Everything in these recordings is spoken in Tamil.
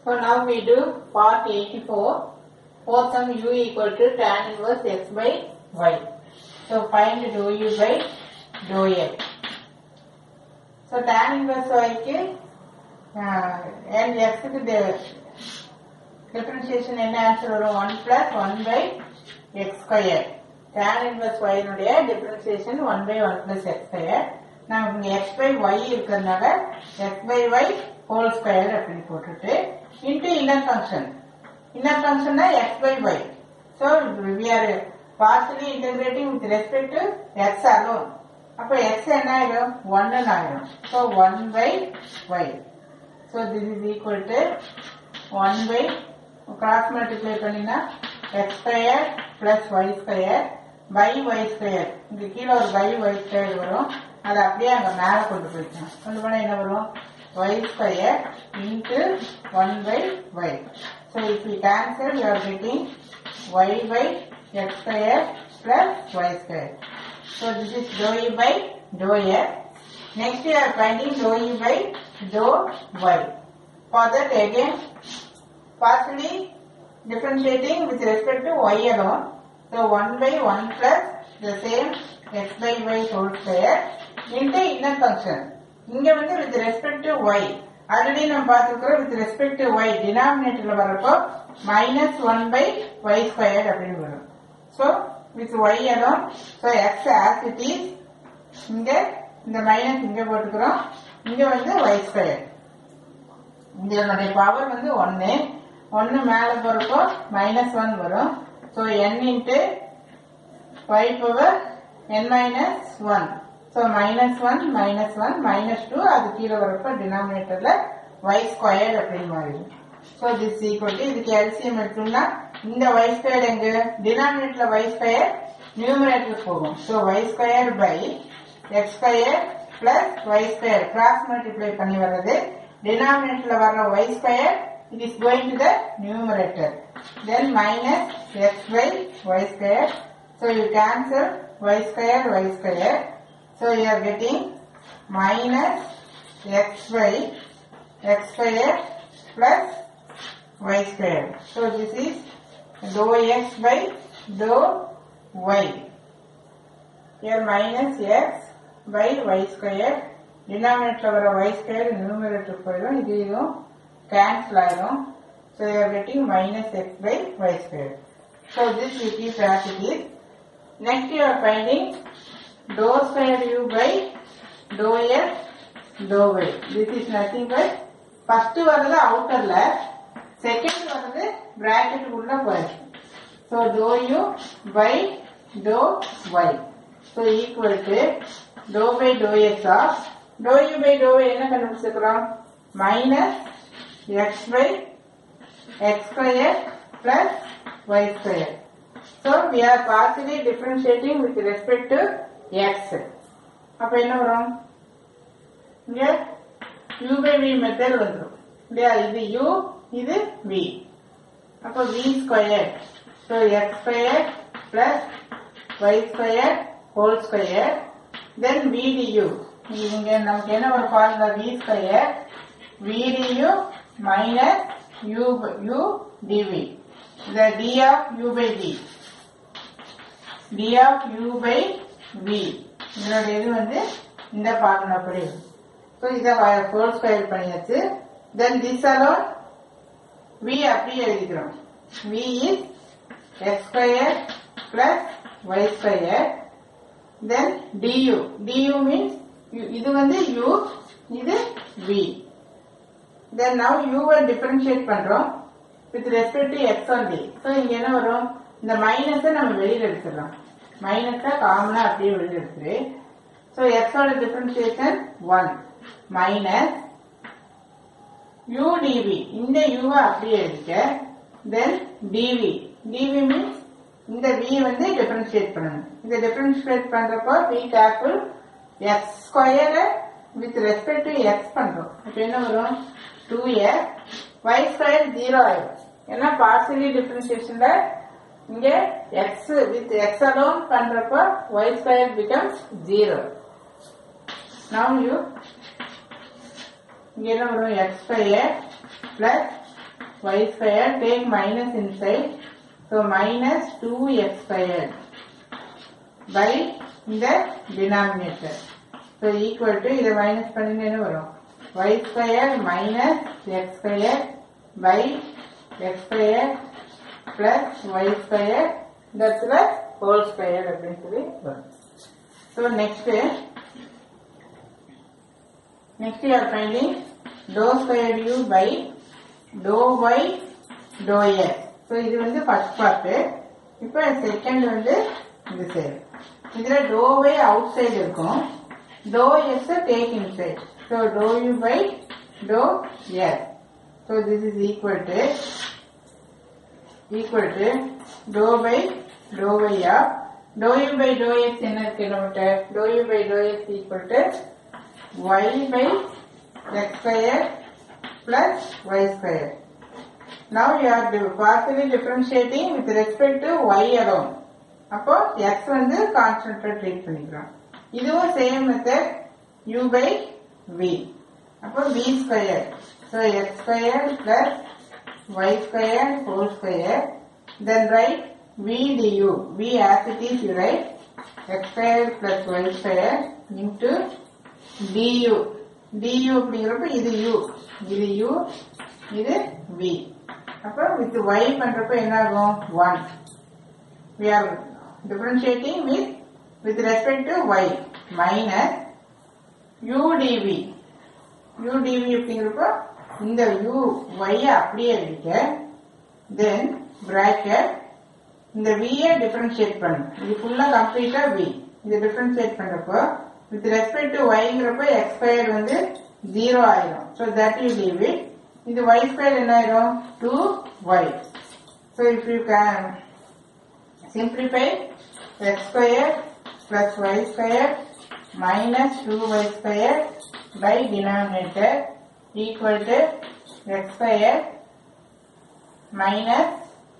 So now we do part 84. For some u equal to tan inverse x by y. So find dou u by dou x. So tan inverse y க்கு and x க்கு டிஃபரன்சியேஷன் என்ன ஆன்சர் வரும் one plus one by x square tan inverse ஒயினுடைய differentiation one by one plus x square நமக்கு இங்க எக்ஸ் பை ஒய் இருக்கிறதுனால x by y whole square அப்படின்னு போட்டுட்டு இன்டு இன்னர் ஃபங்க்ஷன் இன்னர் ஃபங்க்ஷன்னா x by y so we are partially integrating with respect to x alone அப்போ எக்ஸ் என்ன ஆயிடும் ஒன்னு ஆயிடும் so one by y so this is equal to one by cross multiply பண்ணினா x square plus y square by y square இங்க கீழே ஒரு பை ஒய் ஸ்கொயர் வரும் அதை அப்படியே அங்க மேல கொண்டு போயிட்டோம் கொண்டு போனா என்ன வரும் y square into one by y so if you cancel you are getting y by x square plus y square so this is dou e by dou x Next we are finding dou e by dou y. For that again partially differentiating with respect to y alone. So 1 by 1 plus the same x by y whole square into inner function. இங்க வந்து with respect to y already நம்ம பார்த்துக்கிறோம் with respect to y denominatorல வரப்போ minus 1 by y squared அப்படின்னு வரும் so with y alone so x as it is இங்க இந்த மைனஸ் இங்க போட்டுக்கிறோம் இங்க வந்து y ஸ்கொயர் இதனுடைய பவர் வந்து ஒன்னு ஒன்னு மேல போறப்போ மைனஸ் ஒன் வரும் so n into y power n minus one so minus one minus one minus two அது கீழே வரப்போ டினாமினேட்டர்ல ஒய் ஸ்கொயர் அப்படின்னு மாறிடும் ஸோ திஸ் ஈக்குவல் டு இதுக்கு எல்சிஎம் எடுத்தோம்னா இந்த ஒய் ஸ்கொயர் எங்க டினாமினேட்டர்ல ஒய் ஸ்கொயர் நியூமரேட்டர் போகும் so y square by x square plus y square cross multiply பண்ணி வர்றது டினாமினேட்டர்ல வர்ற y square it is going to the numerator then minus x by y square so you cancel y square y square so you are getting minus x by x square plus y square so this is dou x by dou y here minus x by y square denominator வர y square numerator போயிடும் இது இதுவும் cancel ஆயிடும் so you are getting minus x by y square so this you keep as it is next you are finding dou square u by dou x dou y this is nothing but first வரது outerல second வரது bracket உள்ள போயிடுச்சு so dou u by dou y so equal to dou by dou x of dou u by dou y என்ன கண்டுபிடிச்சிருக்கிறோம் minus x by x square plus y square. So we are partially differentiating with respect to x. அப்ப என்ன வரும் இங்க u by v மெத்தட் வந்துடும் இல்லையா இது u இது v அப்ப v square so x square plus y square whole square then v du இங்க நமக்கு என்ன ஒரு formula v square v du minus u u dv. The d of u by d. d of u by v. இதோட இது வந்து இந்த ஃபார்முலா படி ஸோ இதை ஃபோர் ஸ்கொயர் பண்ணியாச்சு தென் திஸ் அலோன் v அப்படியே எழுதிக்கிறோம் v is x square plus y square then du du means இது வந்து u இது v then now u வை differentiate பண்றோம் with respect to x only so இங்க என்ன வரும் இந்த மைனஸை நம்ம வெளியில எடுத்துடலாம் மைனஸை காமனா அப்படியே வெளியில எடுத்துரு so x ஓட differentiation 1 minus u dv இந்த u வை அப்படியே எடுக்க then dv dv means இந்த v வந்து differentiate பண்ணணும் இந்த differentiate பண்றப்போ be careful x square with respect to x பண்றோம் அப்ப என்ன வரும் 2x y ஸ்கொயர் 0 ஆயிடும் ஏன்னா பார்சலி டிஃபரன்சியேஷன்ல இங்க x with x alone பண்றப்ப y square becomes 0 now you இங்க என்ன வரும் x square plus y square take minus inside so minus 2x square by இந்த denominator so equal to இதை minus பண்ணினா என்ன வரும் y square minus x square by x square plus y square இந்த இடத்துல whole square அப்படின்னு சொல்லி வரும் so next next you are finding dou square u by dou y dou x so இது வந்து ஃபர்ஸ்ட் பார்ட் இப்போ செகண்ட் வந்து இந்த சைடு இதுல dou y அவுட் சைடு இருக்கும் dou x take inside so dou u by dou x so this is equal to equal to dou by dou y of dou u by dou x என்ன இருக்கு நம்மகிட்ட dou u by dou x equal to y by x square plus y square. Now you are di- partially differentiating with respect to y alone. அப்போ x வந்து கான்ஸ்டன்டா ட்ரீட் பண்ணிக்கிறோம் இதுவும் same method u by v அப்போ v square so x square plus y square whole square then write v du v as it is you write x square plus y square into du du அப்படிங்கிறப்ப இது u இது u இது v அப்ப with y பண்றப்ப என்ன ஆகும் 1 we are differentiating with with respect to y minus u dv u dv அப்படிங்கிறப்ப இந்த u y -அ அப்படியே எழுதிக்க தென் bracket இந்த v ஐ டிஃபரன்ஷியேட் பண்ணு இது ஃபுல்லா கம்ப்ளீட்டா v இது டிஃபரன்ஷியேட் பண்றப்போ வித் ரெஸ்பெக்ட் டு yங்கிறப்ப x ஸ்கொயர் வந்து ஜீரோ ஆயிரும் so that you leave it இது y ஸ்கொயர் என்ன ஆயிரும் two y so if you can simplify x square plus y square minus 2y square by denominator equal to x square minus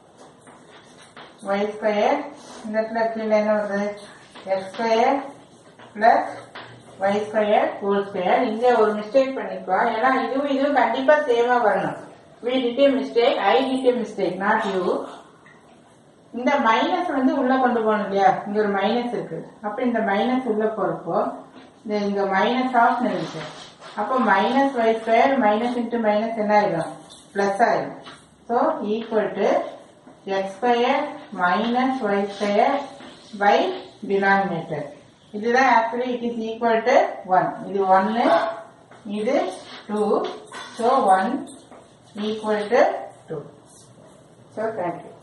y square இந்த இடத்துல கீழே என்ன வருது x square plus y square whole square இங்க ஒரு மிஸ்டேக் பண்ணிக்குவோம் ஏன்னா இதுவும் இதுவும் கண்டிப்பா சேமா வரணும் we did a mistake i did a mistake not you இந்த மைனஸ் வந்து உள்ள கொண்டு போகணும் இல்லையா இங்க ஒரு மைனஸ் இருக்கு அப்ப இந்த மைனஸ் உள்ள போறப்போ இந்த இங்க மைனஸ் ஆஃப் இருக்கு அப்போ minus y square minus into minus என்ன ஆயிடும் பிளஸ் ஆயிடும் so equal to x square minus y square by denominator இதுதான் actually it is equal to one இது ஒன்னு இது two so one equal to two so thank you